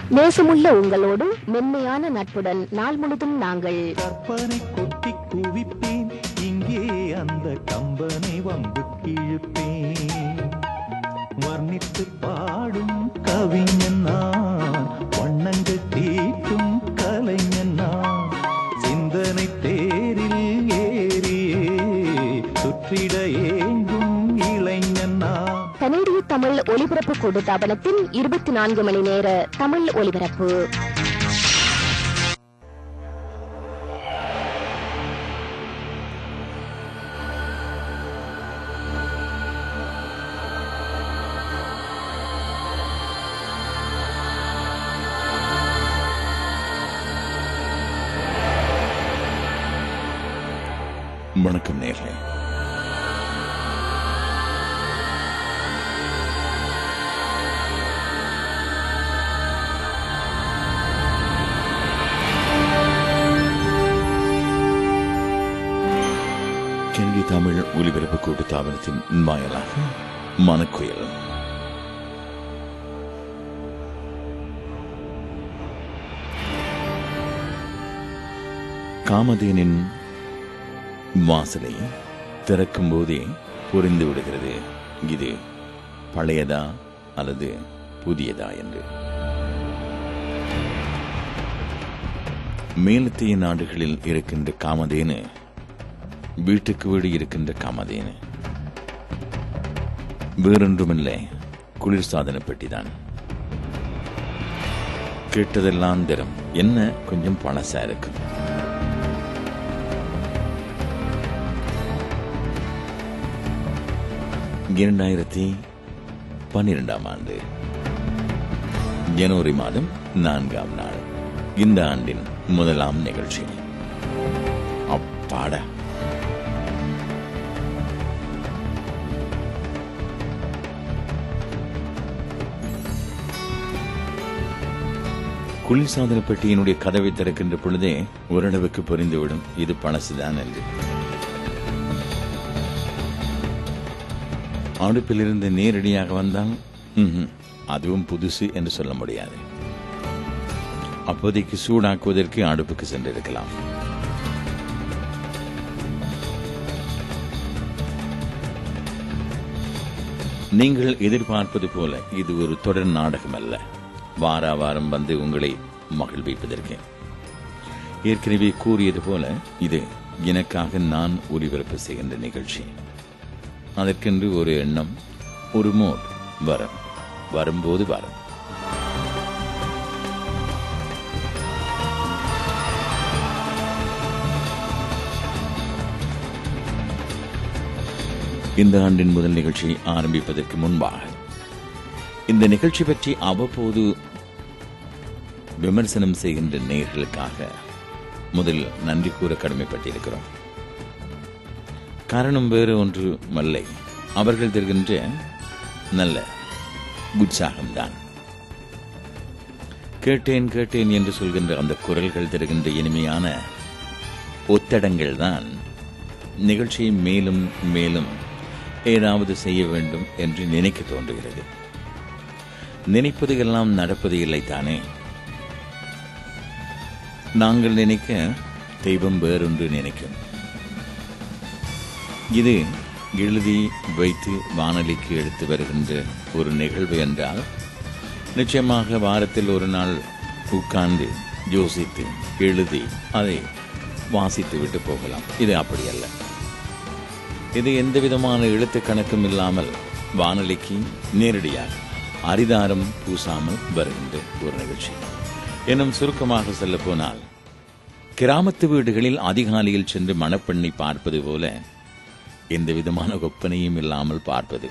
நேசமுள்ள உங்களோடு மென்மையான நட்புடன் நாள் முழுதும் நாங்கள் கற்பனை கொட்டி குவிப்பேன் இங்கே அந்த கம்பனை வம்பு கிழிப்பேன் வர்ணித்து பாடும் கவிஞன் நான் வண்ணங்கள் தீட்டும் கலைஞன் நான் சிந்தனை தேரில் ஏறியே சுற்றிட ஏங்கும் இளைஞன் நான் கனேடிய தமிழ் ஒலிபரப்பு கூட்டுத்தாபனத்தின் இருபத்தி நான்கு மணி நேர தமிழ் ஒலிபரப்பு வணக்கம் நேர்களே கெண்டி தமிழ் ஒலிபரப்பு கூட்டு தாபனத்தின் வாயிலாக மனக்குயல் காமதேனின் வாசலை திறக்கும் போதே புரிந்து விடுகிறது இது பழையதா அல்லது புதியதா என்று மேலத்திய நாடுகளில் இருக்கின்ற காமதேனு வீட்டுக்கு வீடு இருக்கின்ற காமதேனு வேறொன்றுமில்லை குளிர்சாதன பெட்டிதான் கேட்டதெல்லாம் தரும் என்ன கொஞ்சம் பழசா இருக்கும் இரண்டாயிரத்தி பன்னிரெண்டாம் ஆண்டு ஜனவரி மாதம் நான்காம் நாள் இந்த ஆண்டின் முதலாம் நிகழ்ச்சி அப்பாடா குளிர்சாதன பெட்டியினுடைய கதவை திறக்கின்ற பொழுதே ஓரளவுக்கு புரிந்துவிடும் இது பழசுதான் என்று அடுப்பிலிருந்து நேரடியாக வந்தால் ம்ஹும், அதுவும் புதுசு என்று சொல்ல முடியாது அப்போதைக்கு சூடாக்குவதற்கு அடுப்புக்கு சென்றிருக்கலாம் நீங்கள் எதிர்பார்ப்பது போல இது ஒரு தொடர் நாடகம் அல்ல வார வாரம் வந்து உங்களை மகிழ்விப்பதற்கு ஏற்கனவே கூறியது போல இது எனக்காக நான் ஒலிபரப்பு செய்கின்ற நிகழ்ச்சி அதற்கென்று ஒரு எண்ணம் ஒரு மோட் வரம் வரும்போது வரும் இந்த ஆண்டின் முதல் நிகழ்ச்சியை ஆரம்பிப்பதற்கு முன்பாக இந்த நிகழ்ச்சி பற்றி அவ்வப்போது விமர்சனம் செய்கின்ற நேயர்களுக்காக முதல் நன்றி கூற கடமைப்பட்டிருக்கிறோம் காரணம் வேறு ஒன்று மல்லை அவர்கள் தருகின்ற நல்ல உற்சாகம்தான் கேட்டேன் கேட்டேன் என்று சொல்கின்ற அந்த குரல்கள் தருகின்ற இனிமையான ஒத்தடங்கள் தான் நிகழ்ச்சியை மேலும் மேலும் ஏதாவது செய்ய வேண்டும் என்று நினைக்க தோன்றுகிறது நினைப்பது எல்லாம் நடப்பது இல்லை தானே நாங்கள் நினைக்க தெய்வம் வேறொன்று நினைக்கும் இது எழுதி வைத்து வானொலிக்கு எடுத்து வருகின்ற ஒரு நிகழ்வு என்றால் நிச்சயமாக வாரத்தில் ஒரு நாள் உட்கார்ந்து யோசித்து எழுதி அதை வாசித்து விட்டு போகலாம் இது அப்படி அல்ல இது எந்த விதமான எழுத்து கணக்கும் இல்லாமல் வானொலிக்கு நேரடியாக அரிதாரம் பூசாமல் வருகின்ற ஒரு நிகழ்ச்சி எனும் சுருக்கமாக சொல்ல போனால் கிராமத்து வீடுகளில் அதிகாலையில் சென்று மணப்பெண்ணை பார்ப்பது போல எந்த விதமான ஒப்பனையும் இல்லாமல் பார்ப்பது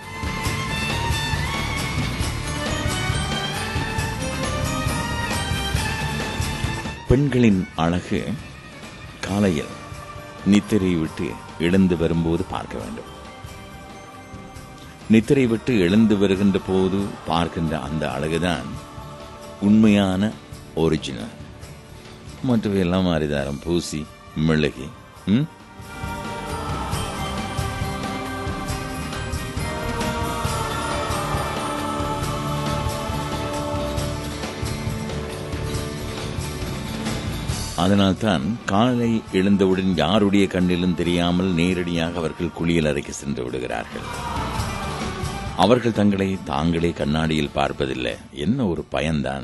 பெண்களின் அழகு காலையில் நித்திரை விட்டு எழுந்து வரும்போது பார்க்க வேண்டும் நித்திரை விட்டு எழுந்து வருகின்ற போது பார்க்கின்ற அந்த அழகுதான் உண்மையான ஒரிஜினல் மற்றவையெல்லாம் அரிதாரம் பூசி மிளகி ம்? அதனால்தான் காலை எழுந்தவுடன் யாருடைய கண்ணிலும் தெரியாமல் நேரடியாக அவர்கள் குளியல் அறைக்கு சென்று விடுகிறார்கள் அவர்கள் தங்களை தாங்களே கண்ணாடியில் பார்ப்பதில்லை என்ன ஒரு பயன்தான்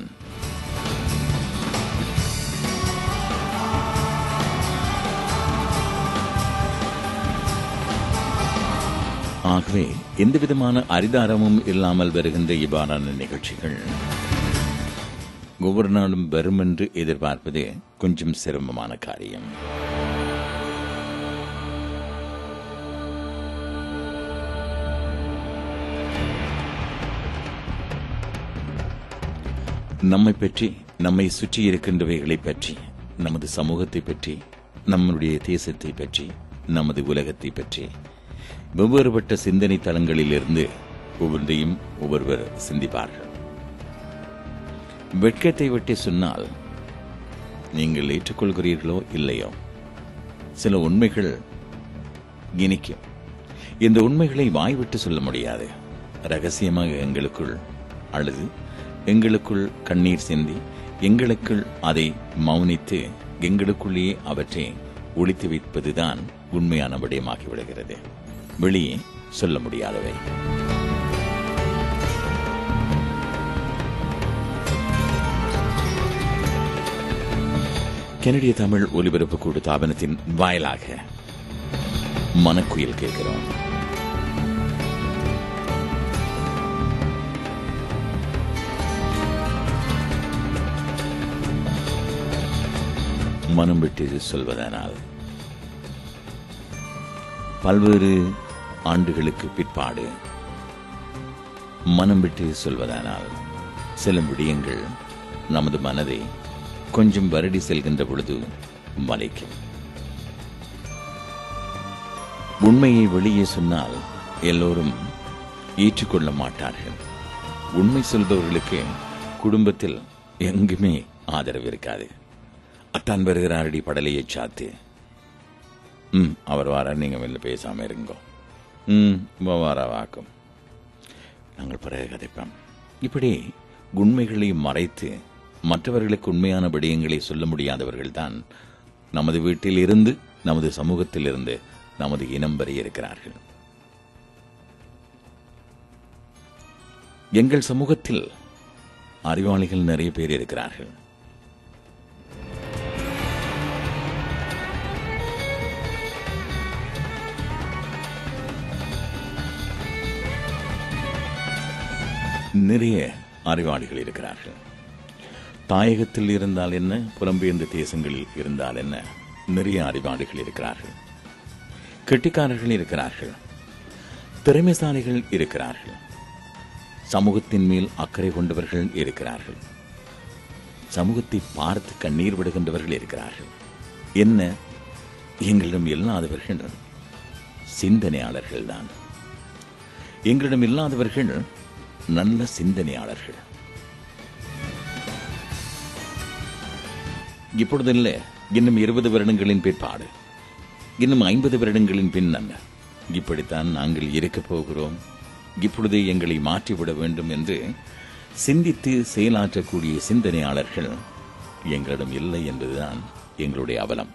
ஆகவே எந்தவிதமான அரிதாரமும் இல்லாமல் வருகின்ற இவ்வாறான நிகழ்ச்சிகள் ஒவ்வொரு நாளும் வரும் என்று எதிர்பார்ப்பது கொஞ்சம் சிரமமான காரியம் நம்மை பற்றி நம்மை சுற்றி இருக்கின்றவைகளை பற்றி நமது சமூகத்தை பற்றி நம்முடைய தேசத்தை பற்றி நமது உலகத்தை பற்றி வெவ்வேறுபட்ட சிந்தனை தளங்களிலிருந்து ஒவ்வொன்றையும் ஒவ்வொருவர் சிந்திப்பார்கள் வெட்கத்தை விட்டு சொன்னால் நீங்கள் ஏற்றுக்கொள்கிறீர்களோ இல்லையோ சில உண்மைகள் இனிக்கும் இந்த உண்மைகளை வாய்விட்டு சொல்ல முடியாது ரகசியமாக எங்களுக்குள் அல்லது எங்களுக்குள் கண்ணீர் சிந்தி எங்களுக்குள் அதை மௌனித்து எங்களுக்குள்ளேயே அவற்றை ஒழித்து வைப்பதுதான் உண்மையான விடயமாகி விடுகிறது வெளியே சொல்ல முடியாதவை கனடிய தமிழ் ஒலிபரப்பு கூடு தாபனத்தின் வாயிலாக மனக்குயில் கேட்கிறோம் மனம் விட்டு சொல்வதனால் பல்வேறு ஆண்டுகளுக்கு பிற்பாடு மனம் விட்டு சொல்வதானால் சில விடயங்கள் நமது மனதை கொஞ்சம் வருடி செல்கின்ற பொழுது வலிக்கும் உண்மையை வெளியே சொன்னால் எல்லோரும் ஏற்றுக்கொள்ள மாட்டார்கள் உண்மை சொல்பவர்களுக்கு குடும்பத்தில் எங்குமே ஆதரவு இருக்காது அத்தான் வருகிறாரடி படலையை சாத்து ம் அவர் வாரார் நீங்க வெளில பேசாம இருங்கோ ம் வாரா வாக்கும் நாங்கள் பிறகு கதைப்போம் இப்படி உண்மைகளை மறைத்து மற்றவர்களுக்கு உண்மையான விடயங்களை சொல்ல முடியாதவர்கள் தான் நமது வீட்டில் இருந்து நமது சமூகத்தில் இருந்து நமது இனம் வரை இருக்கிறார்கள் எங்கள் சமூகத்தில் அறிவாளிகள் நிறைய பேர் இருக்கிறார்கள் நிறைய அறிவாளிகள் இருக்கிறார்கள் தாயகத்தில் இருந்தால் என்ன புலம்பெயர்ந்த தேசங்களில் இருந்தால் என்ன நிறைய அறிவாளிகள் இருக்கிறார்கள் கெட்டிக்காரர்கள் இருக்கிறார்கள் திறமைசாலிகள் இருக்கிறார்கள் சமூகத்தின் மேல் அக்கறை கொண்டவர்கள் இருக்கிறார்கள் சமூகத்தை பார்த்து கண்ணீர் விடுகின்றவர்கள் இருக்கிறார்கள் என்ன எங்களிடம் இல்லாதவர்கள் சிந்தனையாளர்கள் தான் எங்களிடம் இல்லாதவர்கள் நல்ல சிந்தனையாளர்கள் இப்பொழுதில்ல இன்னும் இருபது வருடங்களின் பிற்பாடு இன்னும் ஐம்பது வருடங்களின் பின் என்ன இப்படித்தான் நாங்கள் இருக்கப் போகிறோம் இப்பொழுதே எங்களை மாற்றிவிட வேண்டும் என்று சிந்தித்து செயலாற்றக்கூடிய சிந்தனையாளர்கள் எங்களிடம் இல்லை என்பதுதான் எங்களுடைய அவலம்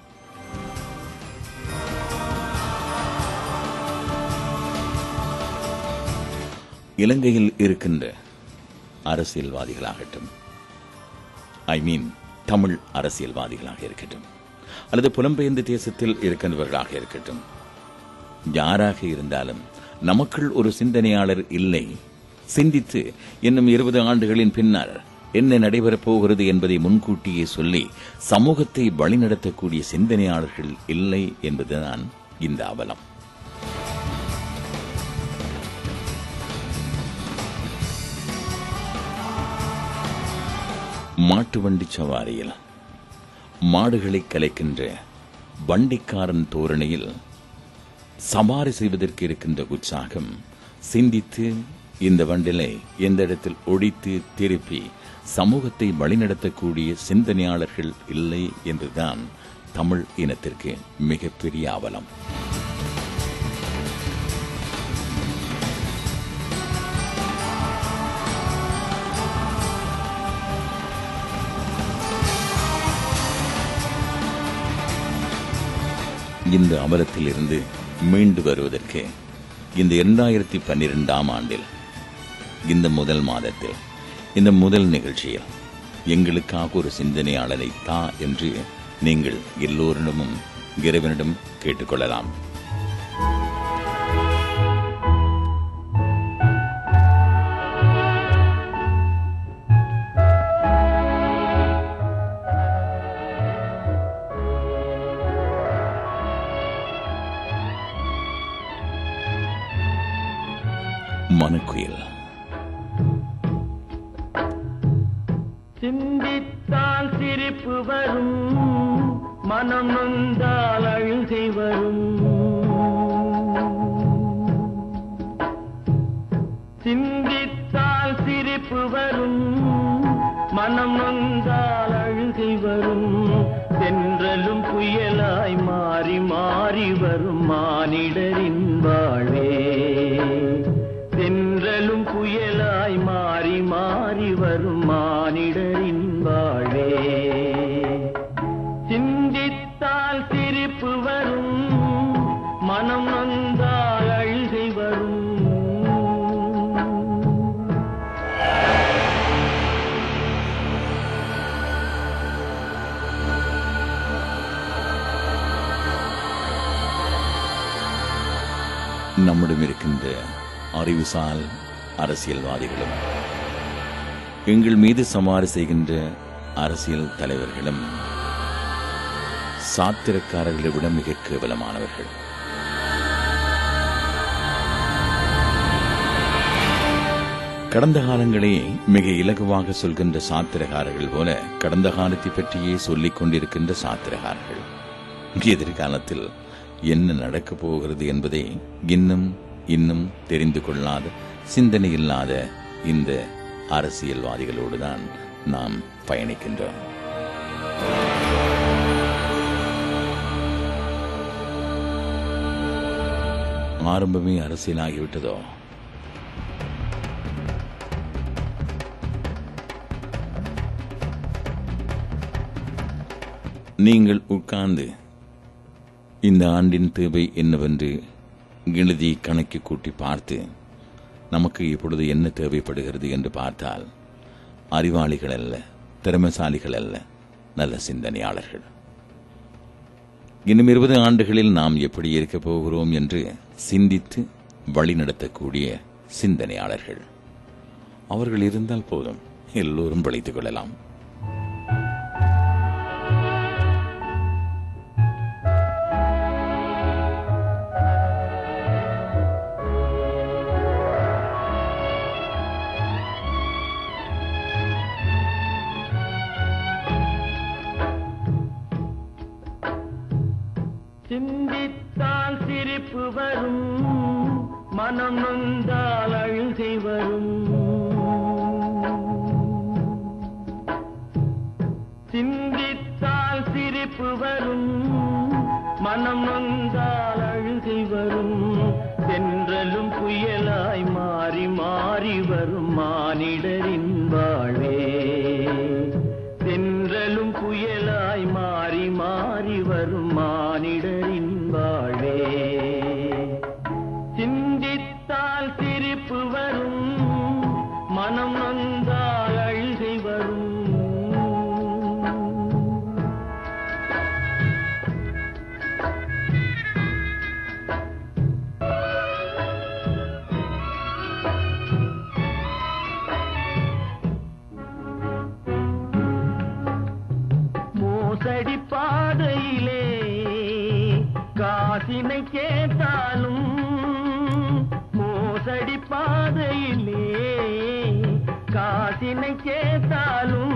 இலங்கையில் இருக்கின்ற அரசியல்வாதிகளாகட்டும் ஐ மீன் தமிழ் அரசியல்வாதிகளாக இருக்கட்டும் அல்லது புலம்பெயர்ந்த தேசத்தில் இருக்கின்றவர்களாக இருக்கட்டும் யாராக இருந்தாலும் நமக்குள் ஒரு சிந்தனையாளர் இல்லை சிந்தித்து இன்னும் இருபது ஆண்டுகளின் பின்னர் என்ன நடைபெறப் போகிறது என்பதை முன்கூட்டியே சொல்லி சமூகத்தை வழிநடத்தக்கூடிய சிந்தனையாளர்கள் இல்லை என்பதுதான் இந்த அவலம் மாட்டு வண்டி சவாரியில் மாடுகளை கலைக்கின்ற வண்டிக்காரன் தோரணையில் சவாரி செய்வதற்கு இருக்கின்ற உற்சாகம் சிந்தித்து இந்த வண்டிலை எந்த இடத்தில் ஒடித்து திருப்பி சமூகத்தை வழிநடத்தக்கூடிய சிந்தனையாளர்கள் இல்லை என்றுதான் தமிழ் இனத்திற்கு மிகப்பெரிய அவலம் இந்த அவலத்தில் இருந்து மீண்டு வருவதற்கு இந்த இரண்டாயிரத்தி பன்னிரெண்டாம் ஆண்டில் இந்த முதல் மாதத்தில் இந்த முதல் நிகழ்ச்சியில் எங்களுக்காக ஒரு சிந்தனையாளரை தா என்று நீங்கள் எல்லோரிடமும் இறைவனிடம் கேட்டுக்கொள்ளலாம் மனக்குயில் சிந்தித்தால் சிரிப்பு வரும் மனம் நொந்தால் அழுகை வரும் சிந்தித்தால் சிரிப்பு வரும் மனம் நொந்தால் அழுகை வரும் தென்றலும் புயலாய் மாறி மாறி வரும் மானிடரின் வாழ்வே தென்றலும் புயலாய் மாறி மாறி வரும் மானிடரின் வாழ்வே சிந்தித்தால் சிரிப்பு வரும் மனம் நொந்தால் அழுகை வரும் நம்மிடம் இருக்கின்ற அறிவுசால் அரசியல்வாதிகளும் எங்கள் மீது சமாறு செய்கின்ற அரசியல் தலைவர்களும் சாத்திரக்காரர்களை விட மிக கேவலமானவர்கள் கடந்த காலங்களை மிக இலகுவாக சொல்கின்ற சாத்திரகாரர்கள் போல கடந்த காலத்தை பற்றியே சொல்லிக் கொண்டிருக்கின்ற சாத்திரகாரர்கள் எதிர்காலத்தில் என்ன நடக்கப் போகிறது என்பதை இன்னும் இன்னும் தெரிந்து கொள்ளாத சிந்தனை இல்லாத இந்த அரசியல்வாதிகளோடு தான் நாம் பயணிக்கின்றோம் ஆரம்பமே அரசியலாகிவிட்டதோ நீங்கள் உட்கார்ந்து இந்த ஆண்டின் தேவை என்னவென்று எழுதி கணக்கு கூட்டி பார்த்து நமக்கு இப்பொழுது என்ன தேவைப்படுகிறது என்று பார்த்தால் அறிவாளிகள் அல்ல திறமைசாலிகள் அல்ல நல்ல சிந்தனையாளர்கள் இன்னும் இருபது ஆண்டுகளில் நாம் எப்படி இருக்கப் போகிறோம் என்று சிந்தித்து வழிநடத்தக்கூடிய சிந்தனையாளர்கள் அவர்கள் இருந்தால் போதும் எல்லோரும் பிழைத்துக் கொள்ளலாம் சிந்தித்தால் சிரிப்பு வரும் மனம் நொந்தால் அழுகை வரும் சிந்தித்தால் சிரிப்பு வரும் மனம் நொந்தால் அழுகை வரும் தென்றலும் புயலாய் மாறி மாறி வரும் மானிடரின் வாழ்வே தென்றலும் புயலாய் மாறி மாறி வரும் மானிடரின் வாழ்வே சிந்தித்தால் சிரிப்பு வரும் மனம் நொந்தால் அழுகை வரும் மோசடி பாதையிலே காசினை கேட்டாலும் மோசடி பாதையிலே காசினை கேட்டாலும்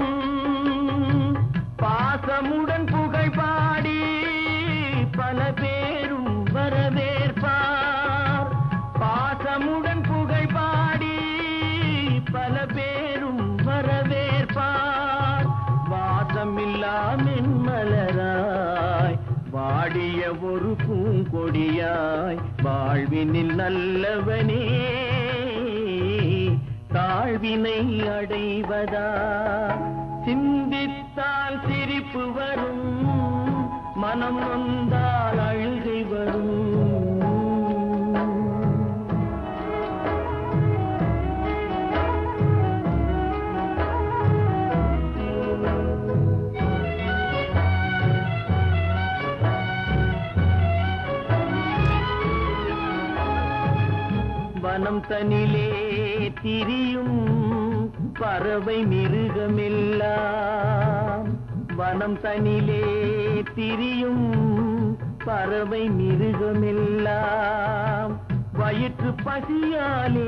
பாசமுடன் புகழ் பாடி பல பேரும் வரவேற்பார் பாசமுடன் புகழ் பாடி பல பேரும் வரவேற்பார் வாசமில்லா மென்மலராய் வாடிய ஒரு பூங்கொடியாய் வாழ்வினில் நல்லவனே தாழ்வினை அடைவதா சிந்தித்தால் சிரிப்பு வரும் மனம் நொந்தால் தனிலே திரியும் பறவை மிருகமெல்லாம் வனம் தனிலே திரியும் பறவை மிருகமெல்லாம் வயிற்று பசியாலே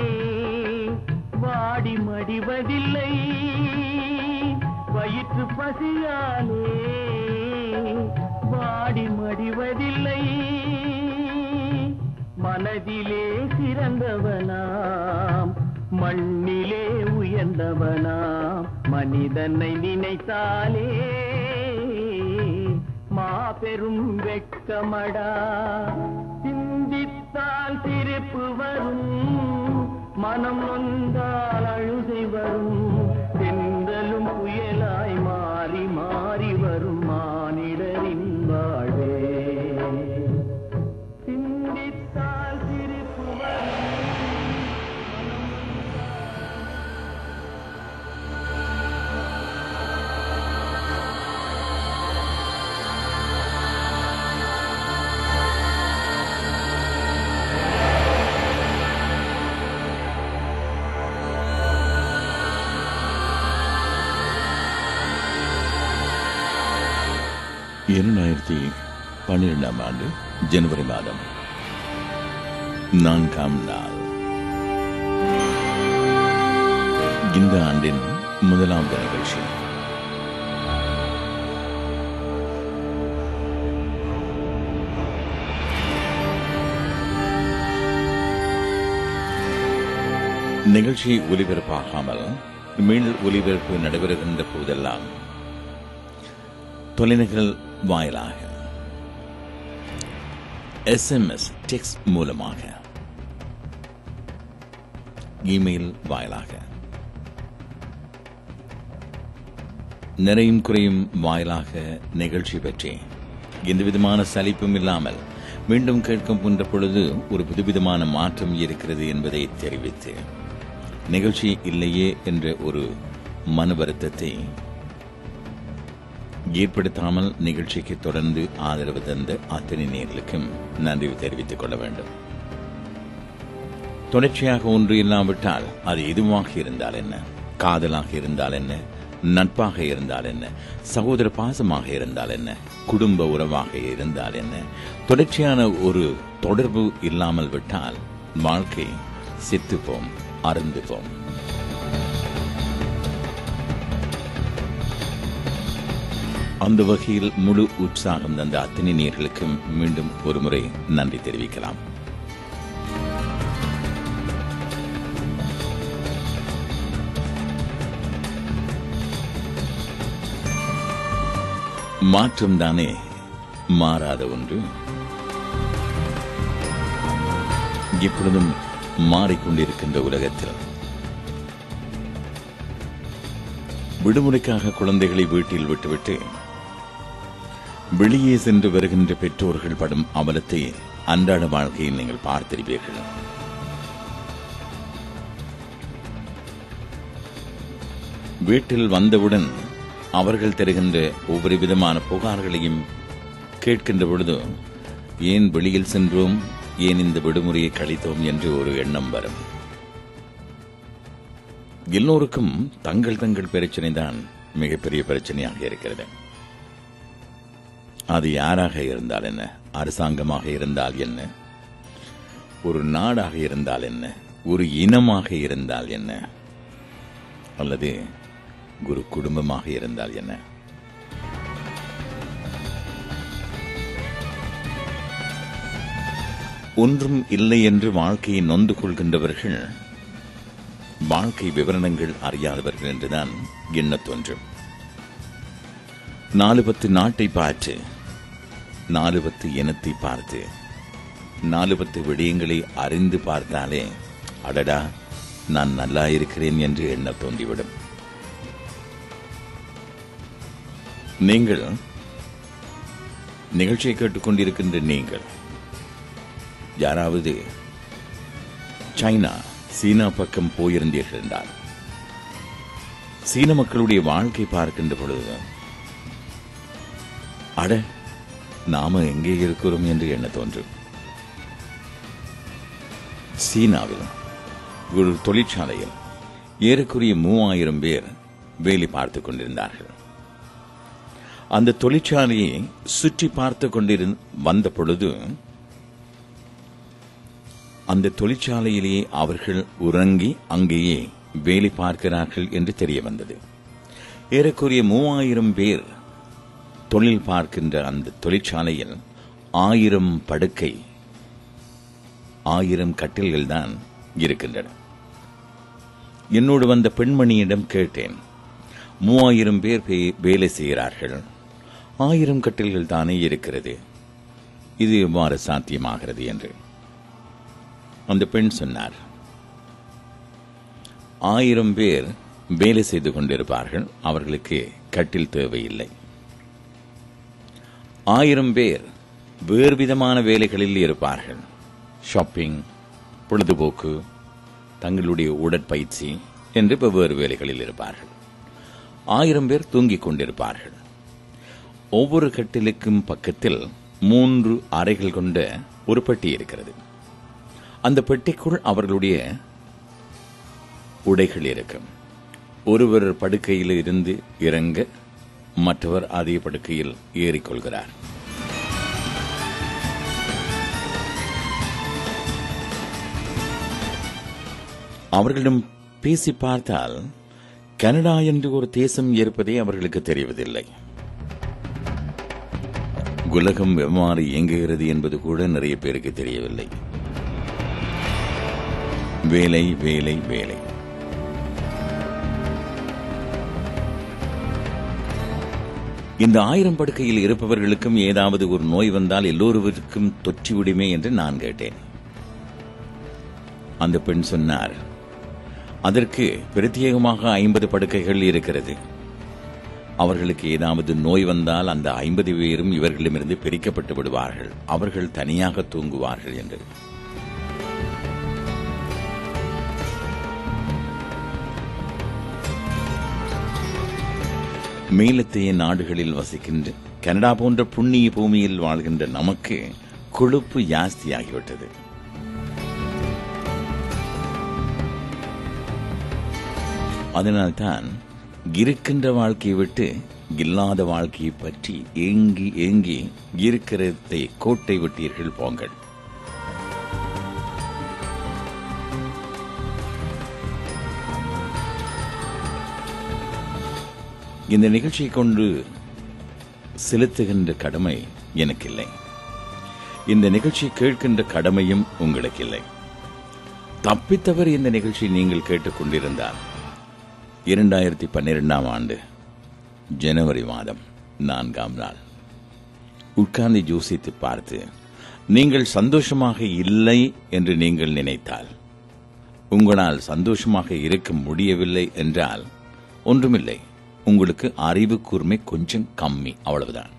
வாடி மடிவதில்லை வயிற்று பசியாலே வாடி மடிவதில்லை மனதிலே சிறந்தவனாம் மண்ணிலே உயர்ந்தவனாம் மனிதனை நினைத்தாலே மாபெரும் வெட்கமடா சிந்தித்தால் சிரிப்பு வரும் மனம் நொந்தால் அழுகை வரும் தென்றலும் புயலாய் மாறி மாறி வரும் மானிடரின் வாழ்வே சிந்தித்தால் சிரிப்பு வரும் இரண்டாயிரத்தி பன்னிரெண்டாம் ஆண்டு ஜனவரி மாதம் நான்காம் நாள் இந்த ஆண்டின் முதலாவது நிகழ்ச்சி நிகழ்ச்சி ஒலிபரப்பாகாமல் மீள் ஒலிபரப்பு நடைபெறுகின்ற போதெல்லாம் தொலைநகல் வாயிலாக எஸ்எம்எஸ் டெக்ஸ்ட் மூலமாக இமெயில் வாயிலாக நிறையும் குறையும் வாயிலாக நிகழ்ச்சி பற்றி எந்தவிதமான சலிப்பும் இல்லாமல் மீண்டும் கேட்கும் போன்ற பொழுது ஒரு புதுவிதமான மாற்றம் இருக்கிறது என்பதை தெரிவித்து நிகழ்ச்சி இல்லையே என்ற ஒரு மன வருத்தத்தை ஏற்படுத்தாமல் நிகழ்ச்சிக்கு தொடர்ந்து ஆதரவு தந்த அத்தனை நேர்களுக்கும் நன்றி தெரிவித்துக் கொள்ள வேண்டும் தொடர்ச்சியாக ஒன்று இல்லாவிட்டால் அது எதுவாக இருந்தால் என்ன காதலாக இருந்தால் என்ன நட்பாக இருந்தால் என்ன சகோதர பாசமாக இருந்தால் என்ன குடும்ப உறவாக இருந்தால் என்ன தொடர்ச்சியான ஒரு தொடர்பு இல்லாமல் விட்டால் வாழ்க்கை செத்துப்போம் அருந்துப்போம் அந்த வகையில் முழு உற்சாகம் தந்த அத்தனை நேர்களுக்கும் மீண்டும் ஒருமுறை நன்றி தெரிவிக்கலாம் மாற்றம் தானே மாறாத ஒன்று எப்பொழுதும் மாறிக்கொண்டிருக்கின்ற உலகத்தில் விடுமுறைக்காக குழந்தைகளை வீட்டில் விட்டுவிட்டு வெளியே சென்று வருகின்ற பெற்றோர்கள் படும் அவலத்தை அன்றாட வாழ்க்கையில் நீங்கள் பார்த்திருப்பீர்கள் வீட்டில் வந்தவுடன் அவர்கள் தருகின்ற ஒவ்வொரு விதமான புகார்களையும் கேட்கின்ற பொழுது ஏன் வெளியில் சென்றோம் ஏன் இந்த விடுமுறையை கழித்தோம் என்று ஒரு எண்ணம் வரும் எல்லோருக்கும் தங்கள் தங்கள் பிரச்சனை தான் மிகப்பெரிய பிரச்சனையாக இருக்கிறது அது யாராக இருந்தால் என்ன அரசாங்கமாக இருந்தால் என்ன ஒரு நாடாக இருந்தால் என்ன ஒரு இனமாக இருந்தால் என்ன அல்லது ஒரு குடும்பமாக இருந்தால் என்ன ஒன்றும் இல்லை என்று வாழ்க்கையை நொந்து கொள்கின்றவர்கள் வாழ்க்கை விவரணங்கள் அறியாதவர்கள் என்றுதான் எண்ணத் தோன்றும் நாலு பத்து நாட்டை பார்த்து நாலு பத்து இனத்தை பார்த்து நாலு பத்து விடயங்களை அறிந்து பார்த்தாலே அடடா நான் நல்லா இருக்கிறேன் என்று எண்ண தோன்றிவிடும் நீங்கள் நிகழ்ச்சியை கேட்டுக்கொண்டிருக்கின்ற நீங்கள் யாராவது சைனா சீனா பக்கம் போயிருந்தீர்கள் என்றால் சீன மக்களுடைய வாழ்க்கை பார்க்கின்ற பொழுது அட நாம எங்கே இருக்கிறோம் என்று எண்ண தோன்றும் சீனாவில் ஒரு தொழிற்சாலையில் ஏறக்குறைய மூவாயிரம் பேர் வேலை பார்த்துக் கொண்டிருந்தார்கள் அந்த தொழிற்சாலையை சுற்றி பார்த்து கொண்டிருந்த வந்த பொழுது அந்த தொழிற்சாலையிலேயே அவர்கள் உறங்கி அங்கேயே வேலை பார்க்கிறார்கள் என்று தெரிய வந்தது ஏறக்குறைய மூவாயிரம் பேர் தொழில் பார்க்கின்ற அந்த தொழிற்சாலையில் ஆயிரம் படுக்கை ஆயிரம் கட்டில்கள் தான் இருக்கின்றன என்னோடு வந்த பெண்மணியிடம் கேட்டேன் மூவாயிரம் பேர் வே- வேலை செய்கிறார்கள் ஆயிரம் கட்டில்கள் தானே இருக்கிறது இது எவ்வாறு சாத்தியமாகிறது என்று அந்த பெண் சொன்னார் ஆயிரம் பேர் வேலை செய்து கொண்டிருப்பார்கள் அவர்களுக்கு கட்டில் தேவையில்லை ஆயிரம் பேர் வேறு விதமான வேலைகளில் இருப்பார்கள் ஷாப்பிங் பொழுதுபோக்கு தங்களுடைய உடற்பயிற்சி என்று வெவ்வேறு வேலைகளில் இருப்பார்கள் ஆயிரம் பேர் தூங்கிக் கொண்டிருப்பார்கள் ஒவ்வொரு கட்டிலுக்கும் பக்கத்தில் மூன்று அறைகள் கொண்ட ஒரு பெட்டி இருக்கிறது அந்த பெட்டிக்குள் அவர்களுடைய உடைகள் இருக்கும் ஒருவர் படுக்கையில் இருந்து இறங்க மற்றவர் அதே படுக்கையில் ஏறிக்கொள்கிறார் அவர்களிடம் பேசி பார்த்தால் கனடா என்று ஒரு தேசம் இருப்பதே அவர்களுக்கு தெரிவதில்லை உலகம் எவ்வாறு இயங்குகிறது என்பது கூட நிறைய பேருக்கு தெரியவில்லை வேலை வேலை வேலை இந்த ஆயிரம் படுக்கையில் இருப்பவர்களுக்கும் ஏதாவது ஒரு நோய் வந்தால் எல்லோருவருக்கும் தொற்றிவிடுமே என்று நான் கேட்டேன் அந்த பெண் சொன்னார் அதற்கு பிரத்யேகமாக ஐம்பது படுக்கைகள் இருக்கிறது அவர்களுக்கு ஏதாவது நோய் வந்தால் அந்த ஐம்பது பேரும் இவர்களிடமிருந்து பிரிக்கப்பட்டு விடுவார்கள் அவர்கள் தனியாக தூங்குவார்கள் என்று மேலத்தைய நாடுகளில் வசிக்கின்ற கனடா போன்ற புண்ணிய பூமியில் வாழ்கின்ற நமக்கு கொழுப்பு ஜாஸ்தியாகிவிட்டது அதனால்தான் இருக்கின்ற வாழ்க்கையை விட்டு இல்லாத வாழ்க்கையை பற்றி ஏங்கி ஏங்கி இருக்கிறதை கோட்டை விட்டீர்கள் போங்கள் இந்த நிகழ்ச்சியை கொண்டு செலுத்துகின்ற கடமை எனக்கில்லை இந்த நிகழ்ச்சியை கேட்கின்ற கடமையும் உங்களுக்கு இல்லை தப்பித்தவர் இந்த நிகழ்ச்சி நீங்கள் கேட்டுக்கொண்டிருந்தால் இரண்டாயிரத்தி பன்னிரெண்டாம் ஆண்டு ஜனவரி மாதம் நான்காம் நாள் உட்கார்ந்து யோசித்து பார்த்து நீங்கள் சந்தோஷமாக இல்லை என்று நீங்கள் நினைத்தால் உங்களால் சந்தோஷமாக இருக்க முடியவில்லை என்றால் ஒன்றுமில்லை உங்களுக்கு அறிவு கூர்மை கொஞ்சம் கம்மி அவ்வளவுதான்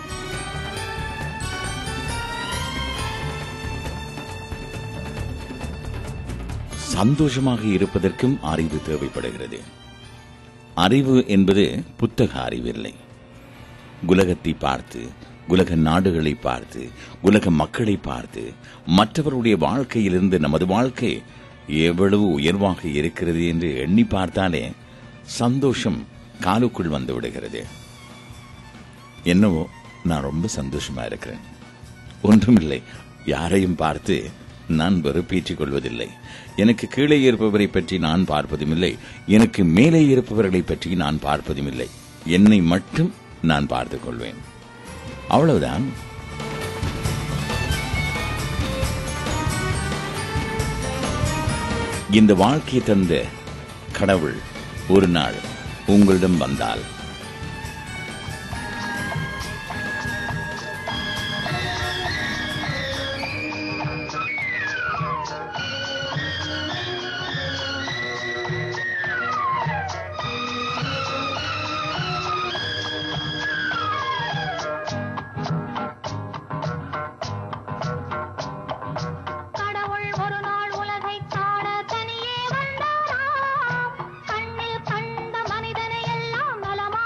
சந்தோஷமாக இருப்பதற்கும் அறிவு தேவைப்படுகிறது அறிவு என்பது புத்தக அறிவில்லை உலகத்தை பார்த்து உலக நாடுகளை பார்த்து உலக மக்களை பார்த்து மற்றவருடைய வாழ்க்கையிலிருந்து நமது வாழ்க்கை எவ்வளவு உயர்வாக இருக்கிறது என்று எண்ணி பார்த்தாலே சந்தோஷம் காலுக்குள் வந்து விடுகிறது என்னவோ நான் ரொம்ப சந்தோஷமா இருக்கிறேன் ஒன்றுமில்லை யாரையும் பார்த்து நான் வெறுப்பேற்றிக் கொள்வதில்லை எனக்கு கீழே இருப்பவரை பற்றி நான் பார்ப்பதும் இல்லை எனக்கு மேலே இருப்பவர்களை பற்றி நான் பார்ப்பதும் இல்லை என்னை மட்டும் நான் பார்த்துக் கொள்வேன் அவ்வளவுதான் இந்த வாழ்க்கையை தந்த கடவுள் ஒரு நாள் உங்களிடம் வந்தால் கடவுள் ஒரு நாள் உலகைக் காண தனியே வந்தாராம். கண்ணில் கண்ட மனிதனை எல்லாம் நலமா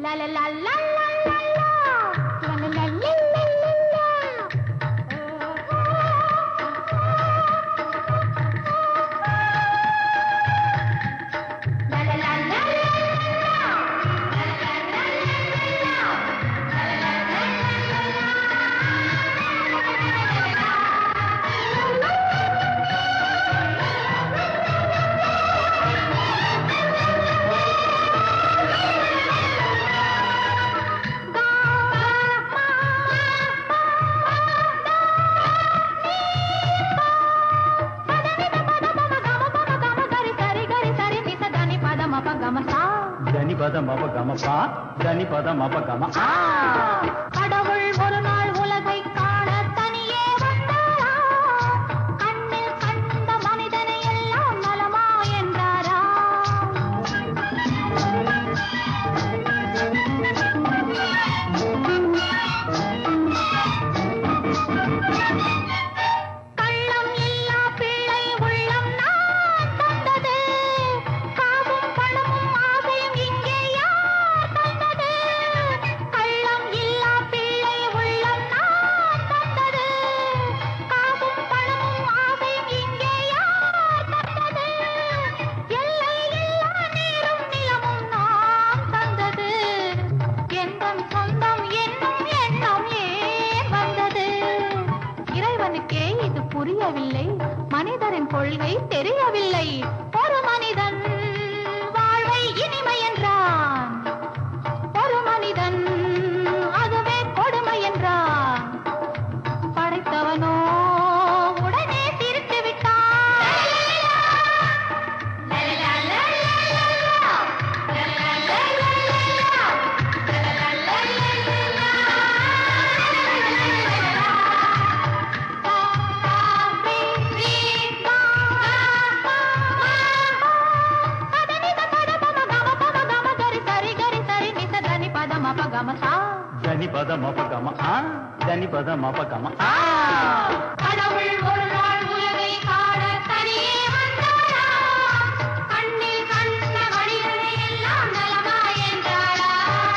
தனி பதம் அப்ப கமப்பா தனி பதம் அப்ப கம ஆ கடவுள் ஒரு நாள் உலகை காண தனியே வந்தாரா கண்ணில் கண்ட மனிதனை எல்லாம் நலமா என்றாரா கள்ளம் இல்லா பிள்ளை உள்ளம் நான் தந்தது காசும் பணமும் ஆசையும் இங்கே யார் தந்தது கள்ளம் இல்லா பிள்ளை உள்ளம் நான் தந்தது காசும் பணமும் ஆசையும் இங்கே யார் தந்தது எல்லை இல்லா நீரும் நிலமும் நாம் தந்தது எந்தம் சொந்தம் என்னும் எண்ணம் ஏன் வந்தது இறைவனுக்கே இது புரியவில்லை மனிதரின் கொள்கை தெரியவில்லை ஒரு மனிதன் வாழ்வை இனிமை என்றான் ஒரு மனிதன் அதுவே கொடுமை என்றான் படைத்தவனோ உடனே சிரித்து தனி பதம் அப்ப கம ஆ தனி பதம் அப்ப கம ஆ கடவுள் ஒரு நாள் உலகை காண தனியே வந்தாரா கண்ணில் கண்ட மனிதனை எல்லாம் நலமா என்றாரா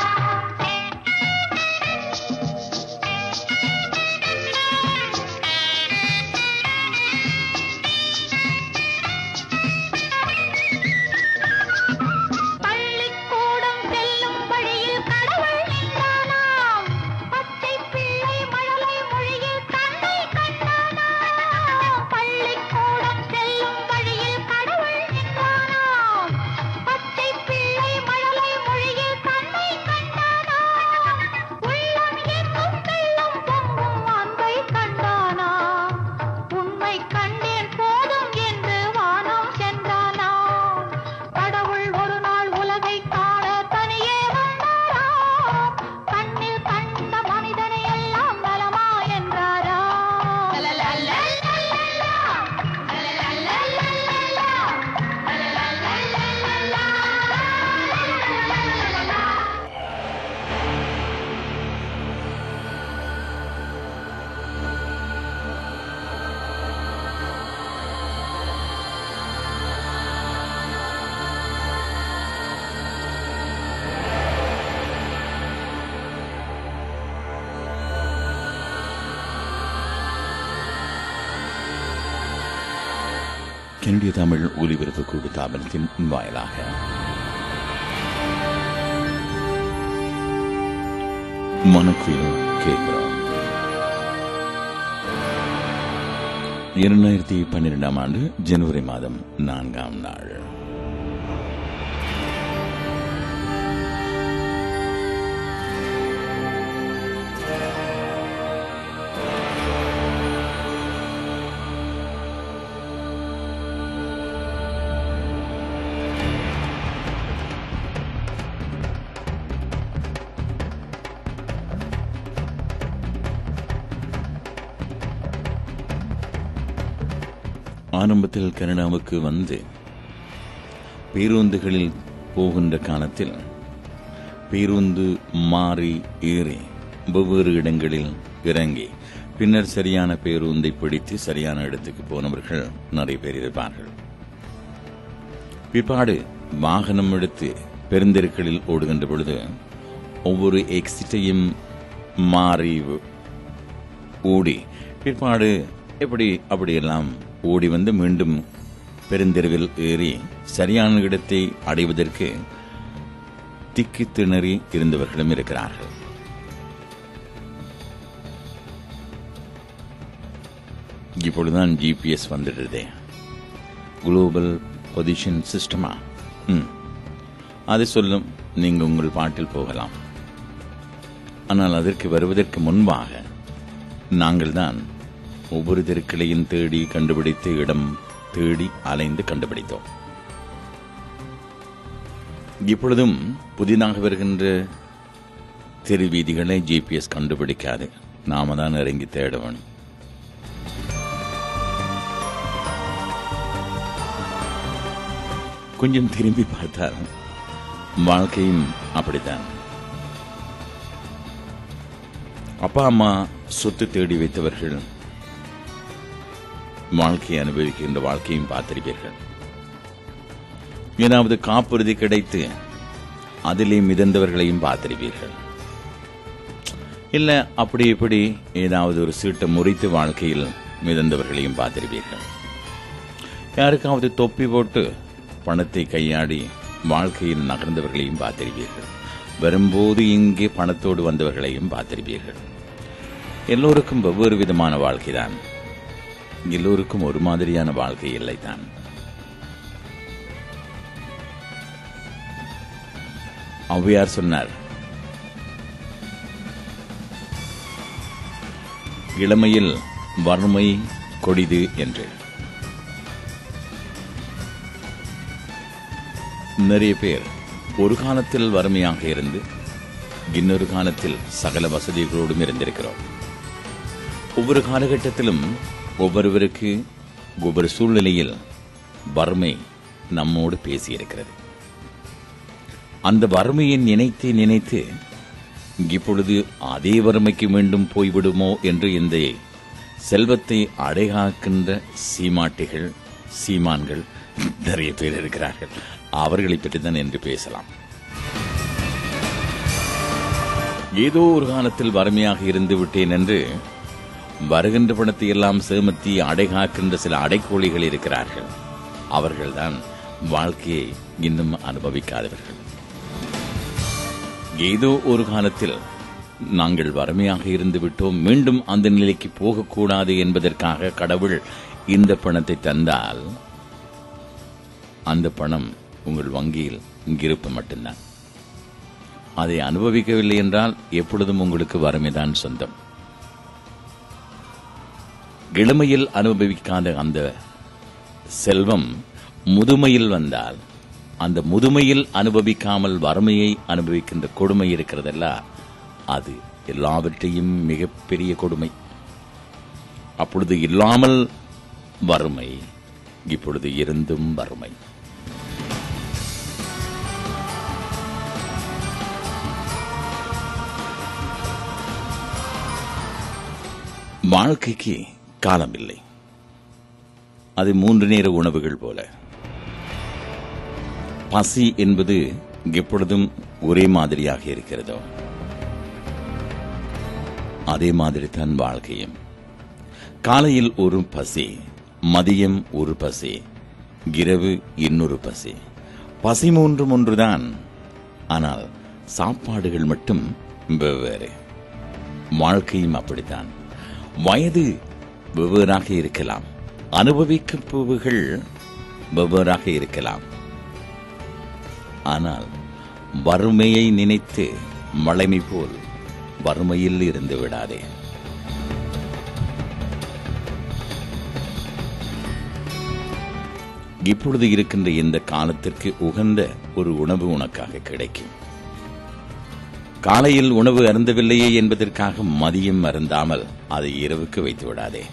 பள்ளிக்கூடம் செல்லும் வழியில் கடவுள் நின்றானாம் பச்சை பிள்ளை மழலை மொழியில் தன்னை கண்டானாம் பள்ளிக்கூடம் செல்லும் வழியில் கடவுள் நின்றானாம் பச்சை பிள்ளை மழலை மொழியில் தன்னை கண்டானாம் உள்ளம் என்னும் வெள்ளம் பொங்கும் அன்பை கண்டானாம் உண்மை கண்டேன் போதும் என்று வானம் சென்றானாம் கடவுள் ஒரு நாள் உலகை காண தனியே வந்தாராம் கண்ணில் கண்ட மனிதனை எல்லாம் நலமா என்றாரா கனடிய தமிழ் ஒலிபரப்பு கூடு தாபனத்தின் வாயிலாக மனக்குயில் கேட்கிறோம் இரண்டாயிரத்தி பன்னிரெண்டாம் ஆண்டு ஜனவரி மாதம் நான்காம் நாள் ஆரம்பத்தில் கனடாவுக்கு வந்து பேருந்துகளில் போகின்ற காலத்தில் பேருந்து மாறி ஏறி வெவ்வேறு இடங்களில் இறங்கி பின்னர் சரியான பேருந்தை பிடித்து சரியான இடத்துக்கு போனவர்கள் நிறைய பேர் இருப்பார்கள் பிற்பாடு வாகனம் எடுத்து பெருந்தெருக்களில் ஓடுகின்ற பொழுது ஒவ்வொரு எக்ஸிட்டையும் மாறி ஓடி பிற்பாடு எப்படி அப்படியெல்லாம் ஓடி வந்து மீண்டும் பெருந்தெருவில் ஏறி சரியான இடத்தை அடைவதற்கு திக்கி திணறி இருந்தவர்களும் இருக்கிறார்கள் இப்பொழுதுதான் ஜிபிஎஸ் வந்துடுதே குளோபல் பொசிஷன் சிஸ்டமா ம் அது சொல்லும் நீங்க உங்கள் பாட்டில் போகலாம் ஆனால் அதற்கு வருவதற்கு முன்பாக நாங்கள் தான் ஒவ்வொரு தெருக்களையும் தேடி கண்டுபிடித்து இடம் தேடி அலைந்து கண்டுபிடித்தோம் இப்பொழுதும் புதிதாக வருகின்ற தெரு வீதிகளை ஜிபிஎஸ் கண்டுபிடிக்காது நாம தான் இறங்கி தேட வேணும் கொஞ்சம் திரும்பி பார்த்தால் வாழ்க்கையும் அப்படித்தான் அப்பா அம்மா சொத்து தேடி வைத்தவர்கள் வாழ்க்கையை அனுபவிக்கின்ற வாழ்க்கையும் பார்த்திருப்பீர்கள் ஏதாவது காப்புறுதி கிடைத்து அதிலே மிதந்தவர்களையும் பார்த்திருப்பீர்கள் இல்ல அப்படி இப்படி ஏதாவது ஒரு சீட்டை முறித்து வாழ்க்கையில் மிதந்தவர்களையும் பார்த்திருப்பீர்கள் யாருக்காவது தொப்பி போட்டு பணத்தை கையாடி வாழ்க்கையில் நகர்ந்தவர்களையும் பார்த்திருப்பீர்கள் வரும்போது இங்கே பணத்தோடு வந்தவர்களையும் பார்த்திருப்பீர்கள் எல்லோருக்கும் வெவ்வேறு விதமான வாழ்க்கைதான் எல்லோருக்கும் ஒரு மாதிரியான வாழ்க்கை இல்லைதான் ஔவையார் சொன்னார் இளமையில் வறுமை கொடிது என்று நிறைய பேர் ஒரு காலத்தில் வறுமையாக இருந்து இன்னொரு காலத்தில் சகல வசதிகளோடும் இருந்திருக்கிறோம் ஒவ்வொரு காலகட்டத்திலும் ஒவ்வொருவருக்கு ஒவ்வொரு சூழ்நிலையில் வறுமை நம்மோடு பேசியிருக்கிறது அந்த வறுமையை நினைத்து நினைத்து இப்பொழுது அதே வறுமைக்கு மீண்டும் போய்விடுமோ என்று இந்த செல்வத்தை அடைகாக்கின்ற சீமாட்டிகள் சீமான்கள் நிறைய பேர் இருக்கிறார்கள் அவர்களை பற்றித்தான் என்று பேசலாம் ஏதோ ஒரு காலத்தில் வறுமையாக இருந்து விட்டேன் என்று வருகின்ற பணத்தை எல்லாம் சேமத்தி அடைகாக்கின்ற சில அடைக்கோழிகள் இருக்கிறார்கள் அவர்கள்தான் வாழ்க்கையை இன்னும் அனுபவிக்காதவர்கள் ஏதோ ஒரு காலத்தில் நாங்கள் வறுமையாக இருந்து விட்டோம் மீண்டும் அந்த நிலைக்கு போகக்கூடாது என்பதற்காக கடவுள் இந்த பணத்தை தந்தால் அந்த பணம் உங்கள் வங்கியில் இங்கிருப்பு மட்டும்தான் அதை அனுபவிக்கவில்லை என்றால் எப்பொழுதும் உங்களுக்கு வறுமைதான் சொந்தம் இளமையில் அனுபவிக்காத அந்த செல்வம் முதுமையில் வந்தால் அந்த முதுமையில் அனுபவிக்காமல் வறுமையை அனுபவிக்கின்ற கொடுமை இருக்கிறதல்ல அது எல்லாவற்றையும் மிகப்பெரிய கொடுமை அப்பொழுது இல்லாமல் வறுமை இப்பொழுது இருந்தும் வறுமை வாழ்க்கைக்கு காலம் இல்லை அது மூன்று நேர உணவுகள் போல பசி என்பது எப்பொழுதும் ஒரே மாதிரியாக இருக்கிறதோ அதே மாதிரி தான் வாழ்க்கையும் காலையில் ஒரு பசி மதியம் ஒரு பசி இரவு இன்னொரு பசி பசி மூன்றும் ஒன்றுதான் ஆனால் சாப்பாடுகள் மட்டும் வெவ்வேறு வாழ்க்கையும் அப்படித்தான் வயது வெவ்வேறாக இருக்கலாம் அனுபவிக்கப்புகள் வெவ்வேறாக இருக்கலாம் ஆனால் வறுமையை நினைத்து மழைமை போல் வறுமையில் இருந்து விடாதே இப்பொழுது இருக்கின்ற இந்த காலத்திற்கு உகந்த ஒரு உணவு உனக்காக கிடைக்கும் காலையில் உணவு அருந்தவில்லையே என்பதற்காக மதியம் அருந்தாமல் அதை இரவுக்கு வைத்து விடாதே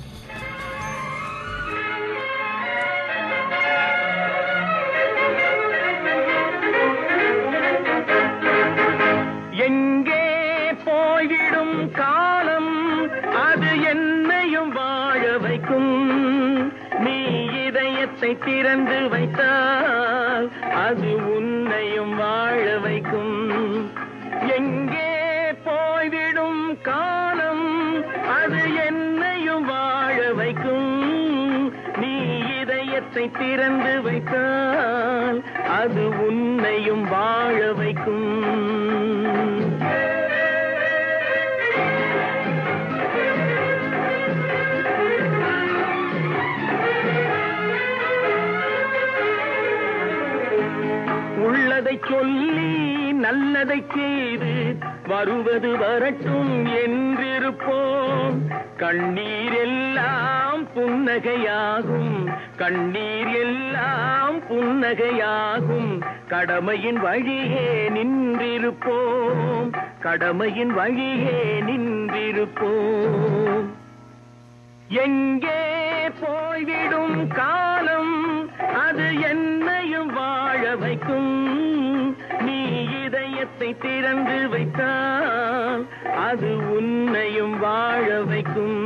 எங்கே போய்விடும் காலம் அது என்னையும் வாழ வைக்கும் நீ இதயத்தை திறந்து வைத்தால் அது உன்னையும் வாழ வைக்கும் எங்கே இதயத்தை திறந்து வைத்தால் அது உன்னையும் வாழ வைக்கும் உள்ளதை சொல்லி நல்லதை செய்து வருவது வரட்டும் என்றிருப்போம் கண்ணீர் எல்லாம் புன்னகையாகும் கண்ணீர் எல்லாம் புன்னகையாகும் கடமையின் வழியே நின்றிருப்போம் கடமையின் வழியே நின்றிருப்போம் எங்கே போய்விடும் காலம் அது என்னையும் வாழ வைக்கும் நீ இதயத்தை திறந்து வைத்தால் அது உன்னையும் வாழ வைக்கும்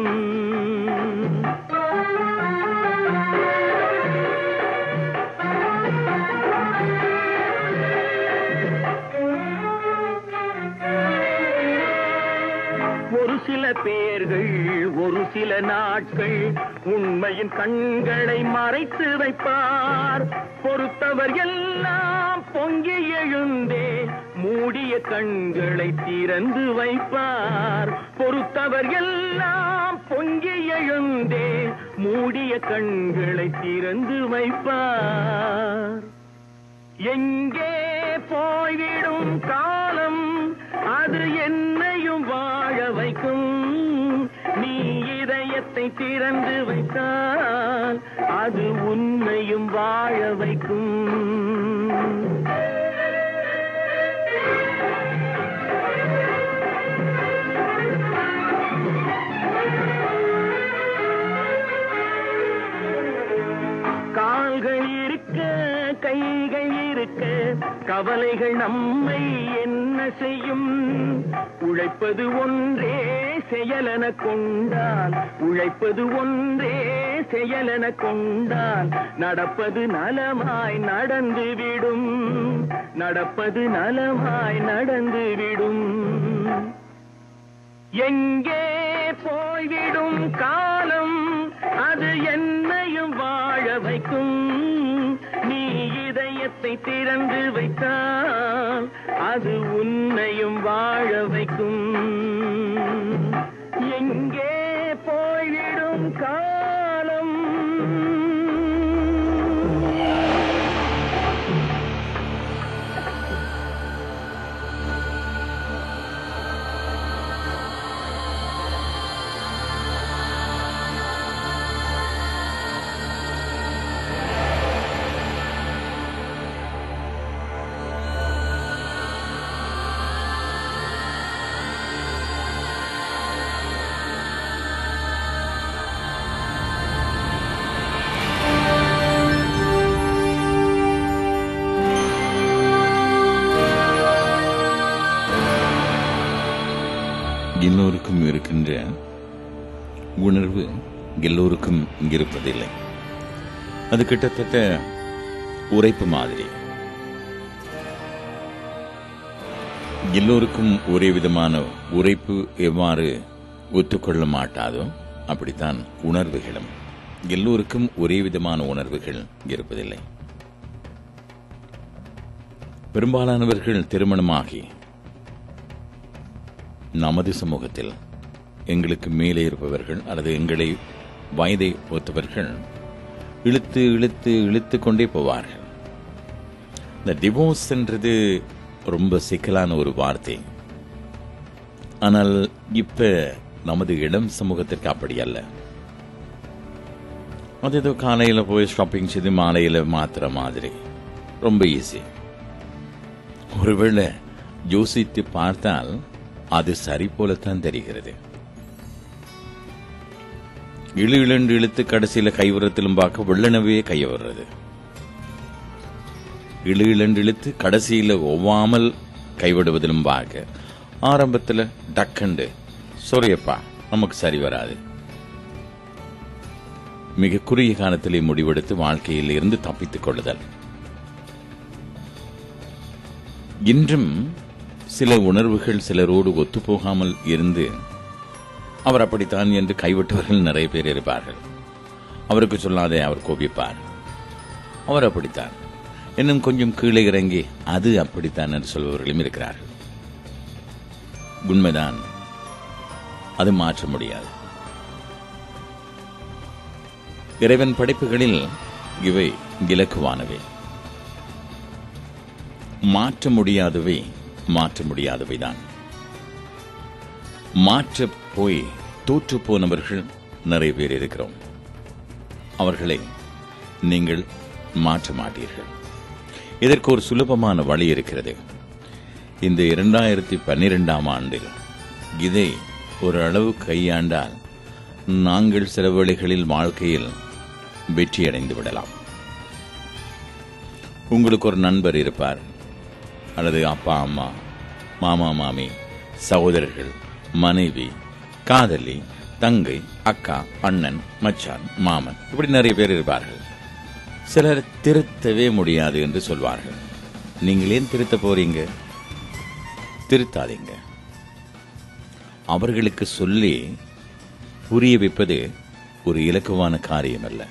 ஒரு சில பேர்கள் ஒரு சில நாட்கள் உண்மையின் கண்களை மறைத்து வைப்பார் பொறுத்தவர் எல்லாம் பொங்கி எழுந்தே மூடிய கண்களை திறந்து வைப்பார் பொறுத்தவர் எல்லாம் பொங்கி எழுந்தே மூடிய கண்களை திறந்து வைப்பார் எங்கே போய்விடும் காலம் அது என்னையும் வாழ வைக்கும் நீ இதயத்தை திறந்து வைத்தால் அது உன்னையும் வாழ வைக்கும் கால்கள் இருக்க கைகள் இருக்க கவலைகள் நம்மை என்ன செய்யும் உழைப்பது ஒன்றே செயலென கொண்டால் உழைப்பது ஒன்றே செயலென கொண்டால் நடப்பது நலமாய் நடந்துவிடும் நடப்பது நலமாய் நடந்துவிடும் எங்கே போய்விடும் காலம் அது என்னையும் வாழ வைக்கும் நீ இதயத்தை திறந்து வைத்தால் அது உன்னையும் வாழ வைக்கும் எங்கே போய்விடும் காலம் எல்லோருக்கும் இருக்கின்ற உணர்வு எல்லோருக்கும் இருப்பதில்லை அது கிட்டத்தட்ட உரைப்பு மாதிரி எல்லோருக்கும் ஒரே விதமான உரைப்பு எவ்வாறு ஒத்துக்கொள்ள மாட்டாதோ அப்படித்தான் உணர்வுகளும் எல்லோருக்கும் ஒரே விதமான உணர்வுகள் இருப்பதில்லை பெரும்பாலானவர்கள் திருமணமாகி நமது சமூகத்தில் எங்களுக்கு மேலே இருப்பவர்கள் அல்லது எங்களை வயதை ஒத்தவர்கள் இழுத்து இழுத்து இழுத்து கொண்டே போவார்கள் இந்த டிவோர்ஸ் என்றது ரொம்ப சிக்கலான ஒரு வார்த்தை ஆனால் இப்ப நமது இளம் சமூகத்திற்கு அப்படி அல்ல அது ஏதோ காலையில போய் ஷாப்பிங் செய்து மாலையில மாத்துற மாதிரி ரொம்ப ஈஸி ஒருவேளை யோசித்து பார்த்தால் அது சரி போலத்தான் தெரிகிறது இழு இழண்டு இழுத்து கடைசியில கைவரத்திலும் பார்க்க வெள்ளனவே கைய வர்றது இழு இழண்டு இழுத்து கடைசியில ஒவ்வாமல் கைவிடுவதிலும் பார்க்க ஆரம்பத்துல டக்கண்டு சொரியப்பா நமக்கு சரி வராது மிக குறுகிய காலத்திலே முடிவெடுத்து வாழ்க்கையில் இருந்து தப்பித்துக் கொள்ளுதல் இன்றும் சில உணர்வுகள் சிலரோடு ஒத்துப்போகாமல் இருந்து அவர் அப்படித்தான் என்று கைவிட்டவர்கள் நிறைய பேர் இருப்பார்கள் அவருக்கு சொல்லாதே அவர் கோபிப்பார் அவர் அப்படித்தான் இன்னும் கொஞ்சம் கீழே இறங்கி அது அப்படித்தான் என்று சொல்பவர்களும் இருக்கிறார்கள் உண்மைதான் அது மாற்ற முடியாது இறைவன் படைப்புகளில் இவை இலக்குவானவை மாற்ற முடியாதவை மாற்ற முடியாதவைதான் மாற்ற போய் தோற்று போனவர்கள் நிறைய பேர் இருக்கிறோம் அவர்களை நீங்கள் மாற்ற மாட்டீர்கள் இதற்கு ஒரு சுலபமான வழி இருக்கிறது இந்த இரண்டாயிரத்தி பன்னிரெண்டாம் ஆண்டில் இதை ஒரு அளவு கையாண்டால் நாங்கள் சில வேளைகளில் வாழ்க்கையில் வெற்றியடைந்து விடலாம் உங்களுக்கு ஒரு நண்பர் இருப்பார் அல்லது அப்பா அம்மா மாமா மாமி சகோதரர்கள் மனைவி காதலி தங்கை அக்கா அண்ணன் மச்சான் மாமன் இப்படி நிறைய பேர் இருப்பார்கள் சிலர் திருத்தவே முடியாது என்று சொல்வார்கள் நீங்கள் ஏன் திருத்த போறீங்க திருத்தாதீங்க அவர்களுக்கு சொல்லி புரிய வைப்பது ஒரு இலக்குவான காரியம் அல்ல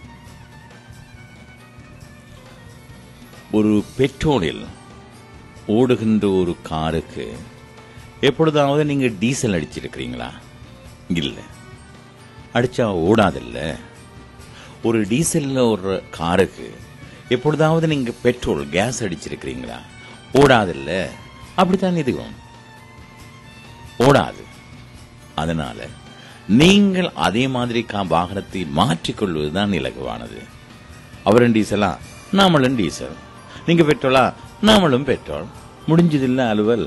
ஒரு பெட்ரோலில் ஓடுகின்ற ஒரு காருக்கு எப்பொழுதாவது நீங்க டீசல் அடிச்சிருக்கிறீங்களா இல்ல அடிச்சா ஓடாதில்ல ஒரு டீசல்ல ஒரு காருக்கு எப்பொழுதாவது நீங்க பெட்ரோல் கேஸ் அடிச்சிருக்கிறீங்களா ஓடாதில்ல அப்படித்தான் இதுவும் ஓடாது அதனால நீங்கள் அதே மாதிரி கா- வாகனத்தை மாற்றிக்கொள்வதுதான் இலகுவானது அவரும் டீசலா நாமளும் டீசல் நீங்க பெட்ரோலா நாமளும் பெட்ரோல் முடிஞ்சதில்ல அலுவல்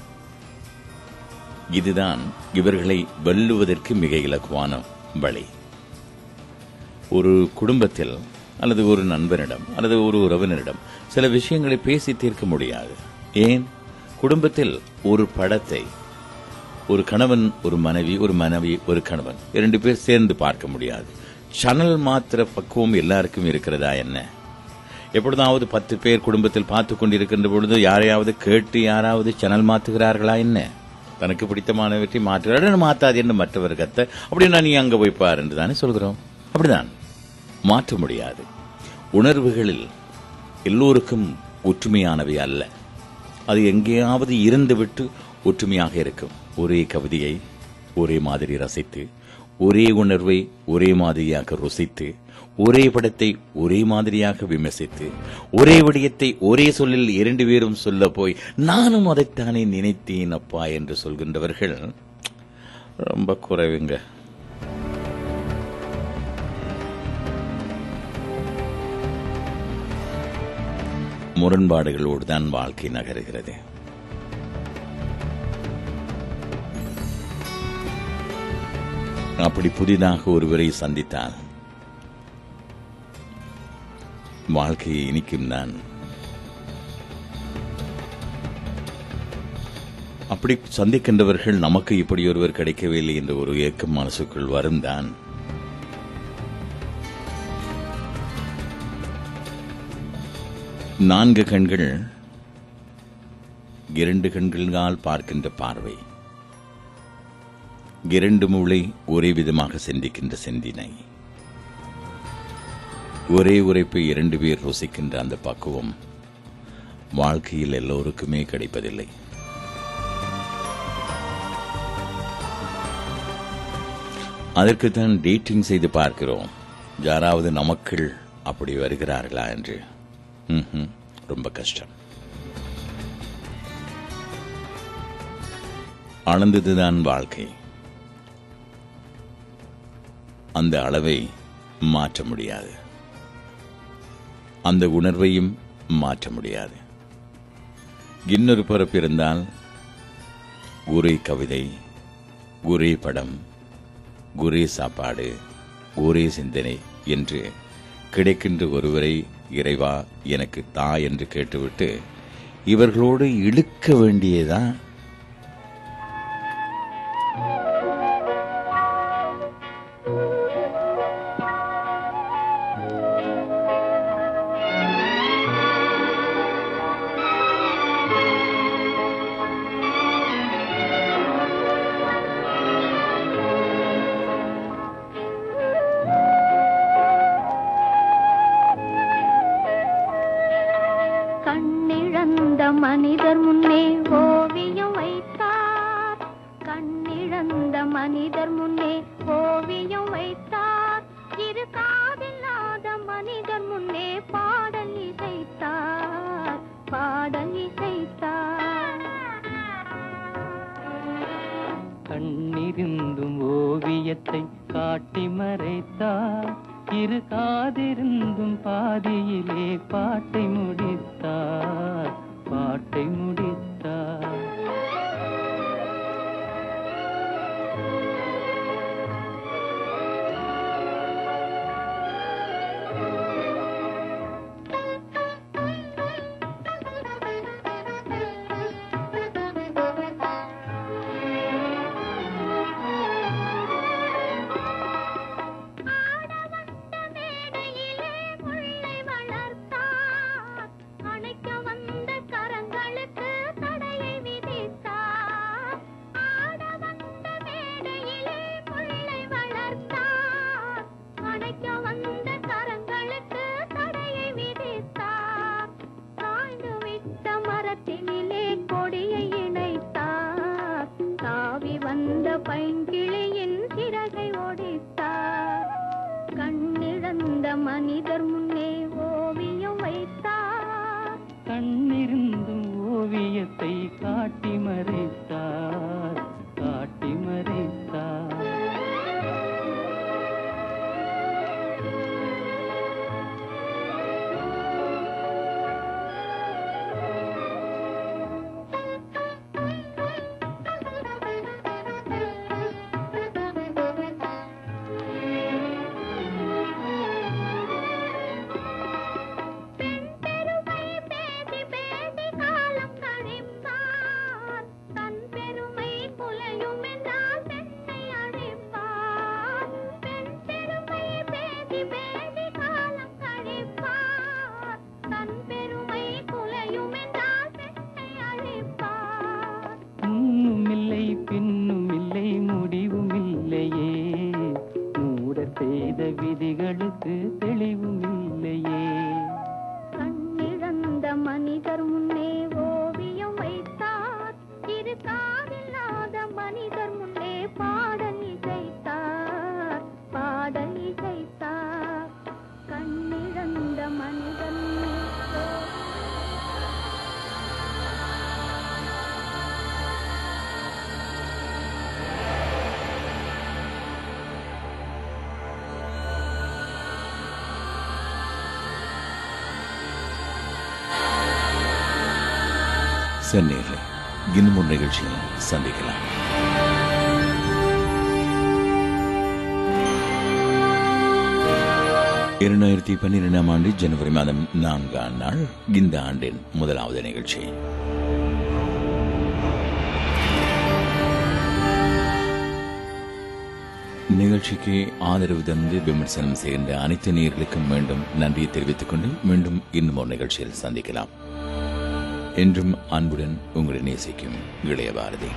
இதுதான் இவர்களை வெல்லுவதற்கு மிக இலகுவான வழி ஒரு குடும்பத்தில் அல்லது ஒரு நண்பனிடம் அல்லது ஒரு உறவினரிடம் சில விஷயங்களை பேசி தீர்க்க முடியாது ஏன் குடும்பத்தில் ஒரு படத்தை ஒரு கணவன் ஒரு மனைவி ஒரு மனைவி ஒரு கணவன் இரண்டு பேர் சேர்ந்து பார்க்க முடியாது சேனல் மாத்திர பக்குவம் எல்லாருக்கும் இருக்கிறதா என்ன எப்பொழுதாவது பத்து பேர் குடும்பத்தில் பார்த்து கொண்டிருக்கின்ற பொழுது யாரையாவது கேட்டு யாராவது சேனல் மாத்துகிறார்களா என்ன தனக்கு பிடித்தமானவற்றை மாற்றுகிறார்கள் மாத்தாது என்று மற்றவர் கத்த அப்படின்னா நீ அங்க போய் பார் என்று தானே சொல்கிறோம் அப்படிதான் மாற்ற முடியாது உணர்வுகளில் எல்லோருக்கும் ஒற்றுமையானவை அல்ல அது எங்கேயாவது இருந்துவிட்டு ஒற்றுமையாக இருக்கும் ஒரே கவிதையை ஒரே மாதிரி ரசித்து ஒரே உணர்வை ஒரே மாதிரியாக ருசித்து ஒரே படத்தை ஒரே மாதிரியாக விமர்சித்து ஒரே விடயத்தை ஒரே சொல்லில் இரண்டு பேரும் சொல்ல போய் நானும் அதைத்தானே நினைத்தேன் அப்பா என்று சொல்கின்றவர்கள் ரொம்ப குறைவுங்க முரண்பாடுகளோடு தான் வாழ்க்கை நகருகிறது அப்படி புதிதாக ஒருவரை சந்தித்தால் வாழ்க்கையை இனிக்கும் தான் அப்படி சந்திக்கின்றவர்கள் நமக்கு இப்படி ஒருவர் கிடைக்கவில்லை என்ற ஒரு ஏக்கம் மனசுக்குள் வரும் தான் நான்கு கண்கள் இரண்டு கண்களால் பார்க்கின்ற பார்வை இரண்டு மூளை ஒரே விதமாக சிந்திக்கின்ற சிந்தினை ஒரே உரைப்பை இரண்டு பேர் ருசிக்கின்ற அந்த பக்குவம் வாழ்க்கையில் எல்லோருக்குமே கிடைப்பதில்லை அதற்குத்தான் டேட்டிங் செய்து பார்க்கிறோம் யாராவது நமக்குள் அப்படி வருகிறார்களா என்று ம்ஹும். ரொம்ப கஷ்டம் அளந்ததுதான் வாழ்க்கை அந்த அளவை மாற்ற முடியாது அந்த உணர்வையும் மாற்ற முடியாது இன்னொரு பிறப்பு இருந்தால் ஒரே கவிதை ஒரே படம் ஒரே சாப்பாடு ஒரே சிந்தனை என்று கிடைக்கின்ற ஒருவரை இறைவா எனக்கு தா என்று கேட்டுவிட்டு இவர்களோடு இழுக்க வேண்டியதான் மனிதர் முன்னே ஓவியம் வைத்தார் இரு காதில்லாத மனிதர் முன்னே பாடல் இசைத்தார் பாடல் இசைத்தார் கண்ணிருந்தும் ஓவியத்தை காட்டி மறைத்தார் இரு காதிருந்தும் பாதியிலே பாட்டை முடித்தார் பாட்டை முடித்தார் மேடையிலே முல்லை வளர்த்தார் அணைக்க வந்த கரங்களுக்கு தடையை விதித்தார் ஆட வந்த மேடையிலே முல்லை வளர்த்தார் அணைக்க வந்த கரங்களுக்கு தடையை விதித்தார் காய்ந்து விட்ட மரத்தினிலே கொடியை இணைத்தார் தாவி வந்த பைங்கிளியின் சிறகை ஒடித்தார் கண்ணிழந்த மனிதர் முன்னே ஓவியம் வைத்தார் கண்ணிருந்தும் ஓவியத்தை காட்டி மறைத்தார் காட்டி மறைத்தார் பெருமை பேசி பேசி காலம் கழிப்பார் தன் பெருமை குலையும் என்றால் பெண்ணை அழைப்பார் பெண் பெருமை பேசி பேசி காலம் கழிப்பார் தன் பெருமை குலையும் என்றால் பெண்ணை அழைப்பார் முன்னும் இல்லை பின்னும் இல்லை முடிவும் இல்லையே மூடர் செய்த விதிகளுக்கு தெளிவும் இல்லையே கண்ணிழந்த மனிதர் முன்னே ஓவியம் வைத்தார் இரு காதில்லாத மனிதர் முன்னே பாடல் இசைத்தார் பாடல் இசைத்தார் கண்ணிழந்த மனிதர் முன்னே ஓவியம் சென்னையில் இன்னும் ஒரு நிகழ்ச்சியில் சந்திக்கலாம் இரண்டாயிரத்தி பன்னிரெண்டாம் ஆண்டு ஜனவரி மாதம் நான்காம் நாள் இந்த ஆண்டின் முதலாவது நிகழ்ச்சி நிகழ்ச்சிக்கு ஆதரவு தந்து விமர்சனம் செய்கின்ற அனைத்து நேயர்களுக்கும் மீண்டும் நன்றியை தெரிவித்துக் கொண்டு மீண்டும் இன்னும் ஒரு நிகழ்ச்சியில் சந்திக்கலாம் என்றும் அன்புடன் உங்களை நேசிக்கும் இளைய பாரதி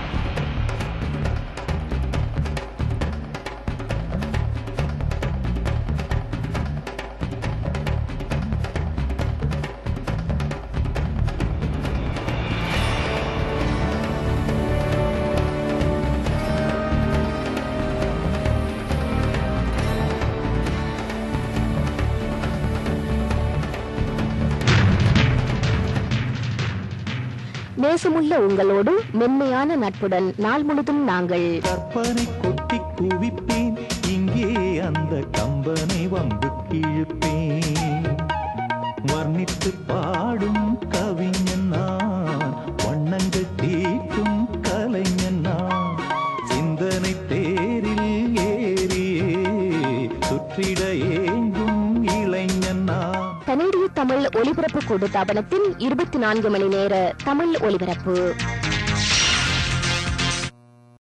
நேசமுள்ள உங்களோடு மென்மையான நட்புடன் நாள் முழுதும் நாங்கள் கற்பனை கொட்டி குவிப்பேன் இங்கே அந்த கம்பனை வம்பு கிழிப்பேன் வர்ணித்து பாடும் கவிஞன் நான் வண்ணங்கள் தீட்டும் கலைஞன் நான் சிந்தனை தேரில் ஏறியே சுற்றிட ஏங்கும் இளைஞன் நான் கனேடிய தமிழ் ஒலிபரப்பு கூடு தாபனத்தின் இருபத்தி நான்கு மணி நேர தமிழ் ஒலிபரப்பு